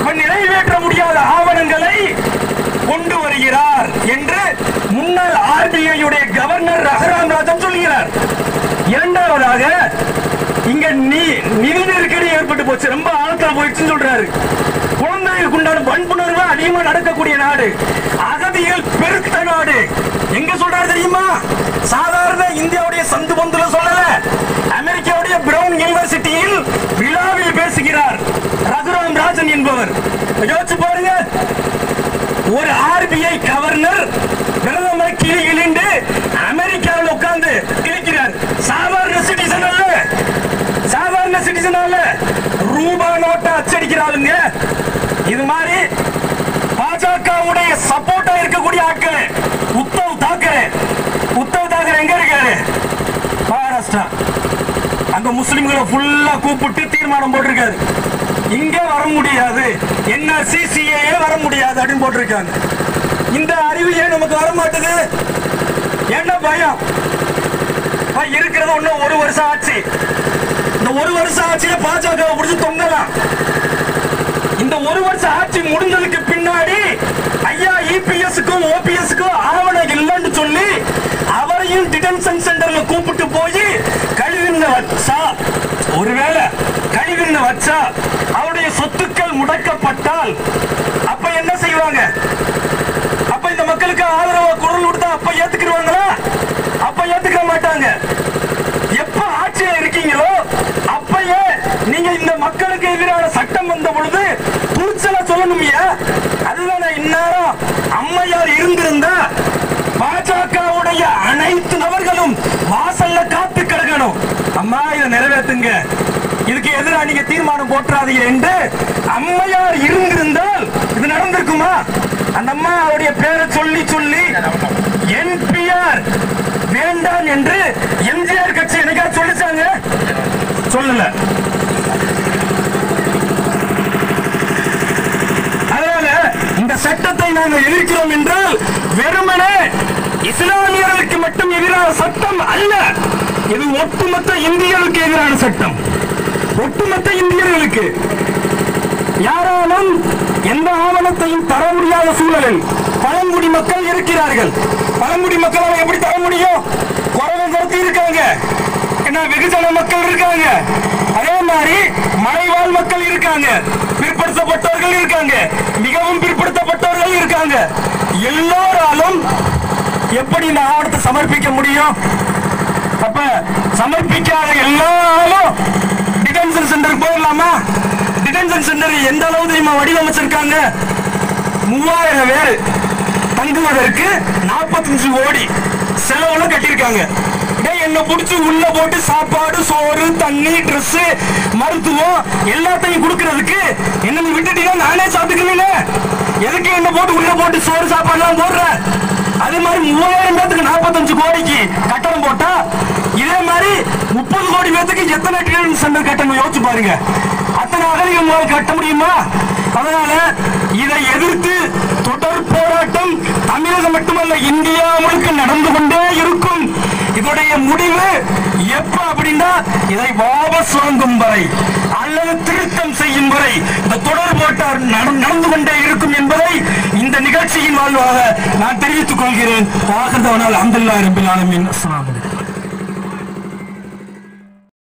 அவர் நிறைவேற்ற முடியாத ஆவணங்களை கொண்டு வருகிறார் என்று முன்னாள் ஆர்பிஐயுடைய கவர்னர் ரகுராம் ராஜன் சொல்கிறார் இரண்டாவதாக இங்க நீ நிதி நெருக்கடி ஏற்பட்டு போச்சு ரொம்ப ஆழத்துல போயிடுச்சுன்னு சொல்றாரு குழந்தைகளுக்கு உண்டான வன்புணர்வு அதிகமா நடக்கக்கூடிய நாடு அகதிகள் பெருத்த நாடு எங்க சொல்றாரு தெரியுமா சாதாரண இந்தியாவுடைய சந்து பந்துல சொல்லல அமெரிக்காவுடைய பிரவுன் யூனிவர்சிட்டியில் விழாவில் பேசுகிறார் ரகுராம் ராஜன் என்பவர் யோசிச்சு பாருங்க ஒரு ஆர்பிஐ கவர்னர் பிரதமர் கிளி இழிந்து அமெரிக்காவில் உட்கார்ந்து கிழிக்கிறார் சாதாரண சிட்டிசன் அல்ல சாதாரண சிட்டிசன் அல்ல ரூபா நோட்டை அச்சடிக்கிறாளுங்க இது மாதிரி பாஜகவுடைய சப்போர்ட்டா இருக்கக்கூடிய ஆட்கள் உத்தவ் தாக்கரே உத்தவ் தாக்கரே எங்க இருக்காரு மகாராஷ்டிரா அங்க முஸ்லிம்களை ஃபுல்லா கூப்பிட்டு தீர்மானம் போட்டிருக்காரு இங்க வர முடியாது என்ன சிசிஏ வர முடியாது அப்படின்னு போட்டிருக்காங்க இந்த அறிவு ஏன் நமக்கு வர மாட்டுது என்ன பயம் அப்ப இருக்கிறது ஒண்ணும் ஒரு வருஷம் ஆச்சு இந்த ஒரு வருஷம் ஆட்சியில பாஜக பிடிச்சு தொங்கலாம் இந்த ஒரு வருஷம் ஆட்சி முடிஞ்சதுக்கு பின்னாடி ஐயா இபிஎஸ்க்கும் ஓபிஎஸ்க்கும் ஆவணம் இல்லைன்னு சொல்லி அவரையும் டிடென்ஷன் சென்டர்ல கூப்பிட்டு போய் கழிவுன்னு வச்சா ஒருவேளை கழிவுன்னு வச்சா அவருடைய சொத்துக்கள் முடக்கப்பட்டால் அப்ப என்ன செய்வாங்க அப்ப இந்த மக்களுக்கு ஆதரவா குரல் கொடுத்தா அப்ப ஏத்துக்கிடுவாங்களா அப்ப ஏத்துக்க மாட்டாங்க எப்ப ஆட்சியில இருக்கீங்களோ அப்பயே நீங்க இந்த மக்களுக்கு எதிரான சட்டம் வந்த பொழுது துணிச்சலா சொல்லணும்யா அதுதானே இந்நேரம் அம்மையார் இருந்திருந்தா பாஜகவுடைய அனைத்து நபர்களும் வாசல்ல காத்து கிடக்கணும் அம்மா இதை நிறைவேற்றுங்க இதுக்கு எதிராக நீங்க தீர்மானம் போட்டுறாதீங்க என்று அம்மையார் இருந்திருந்தால் இது நடந்திருக்குமா அந்த அம்மா அவருடைய பேரை சொல்லி சொல்லி என்பிஆர் வேண்டாம் என்று எம்ஜிஆர் கட்சி எனக்கா சொல்லிச்சாங்க சொல்லல அதனால இந்த சட்டத்தை நாங்கள் எதிர்க்கிறோம் என்றால் வெறுமனே இஸ்லாமியர்களுக்கு மட்டும் எதிரான சட்டம் அல்ல இது ஒட்டுமொத்த இந்தியர்களுக்கு எதிரான சட்டம் ஒட்டுமொத்த இந்தியர்களுக்கு யாராலும் எந்த ஆவணத்தையும் தர முடியாத சூழலில் பழங்குடி மக்கள் இருக்கிறார்கள் பழங்குடி மக்களால் எப்படி தர முடியும் குறவை கருத்து இருக்காங்க என்ன வெகுஜன மக்கள் இருக்காங்க அதே மாதிரி மலைவாழ் மக்கள் இருக்காங்க பிற்படுத்தப்பட்டவர்கள் இருக்காங்க மிகவும் பிற்படுத்தப்பட்டவர்கள் இருக்காங்க எல்லோராலும் எப்படி இந்த ஆவணத்தை சமர்ப்பிக்க முடியும் அப்ப சமர்ப்பிக்காத எல்லாரும் டிடென்ஷன் சென்டருக்கு போயிடலாமா டிடென்ஷன் சென்டர் எந்த அளவு தெரியுமா வடிவமைச்சிருக்காங்க மூவாயிரம் பேர் தங்குவதற்கு 45 கோடி செலவுல கட்டியிருக்காங்க டேய், என்ன புடிச்சு உள்ள போட்டு சாப்பாடு சோறு தண்ணி Dress மருத்துவம் எல்லாத்தையும் கொடுக்கறதுக்கு என்ன நீ விட்டுட்டீங்கன்னா நானே சாப்பிட்டுக்கிறேன் எதுக்கு என்ன போட்டு உள்ள போட்டு சோறு சாப்பாடுலாம் போடுற அதே மாதிரி மூவாயிரம் பேத்துக்கு நாற்பத்தஞ்சு கோடிக்கு கட்டணம் போட்டா இதே மாதிரி முப்பது கோடி பேத்துக்கு எத்தனை டிஎன் சென்டர் கட்டணம் யோசிச்சு பாருங்க அத்தனை அகதிகள் உங்களால் கட்ட முடியுமா அதனால இதை எதிர்த்து தொடர் போராட்டம் தமிழகம் மட்டுமல்ல இந்தியா முழுக்க நடந்து கொண்டே இருக்கும் இதோடைய முடிவு எப்ப அப்படின்னா இதை வாபஸ் வாங்கும் வரை அல்லது திருத்தம் செய்யும் வரை இந்த தொடர் போட்டார் நடந்து கொண்டே இருக்கும் என்பதை இந்த நிகழ்ச்சியின் வாழ்வாக நான் தெரிவித்துக் கொள்கிறேன் வாகர்தவனால் அப்துல்லா ரபில் ஆலமின் அஸ்ஸலாமு அலைக்கும்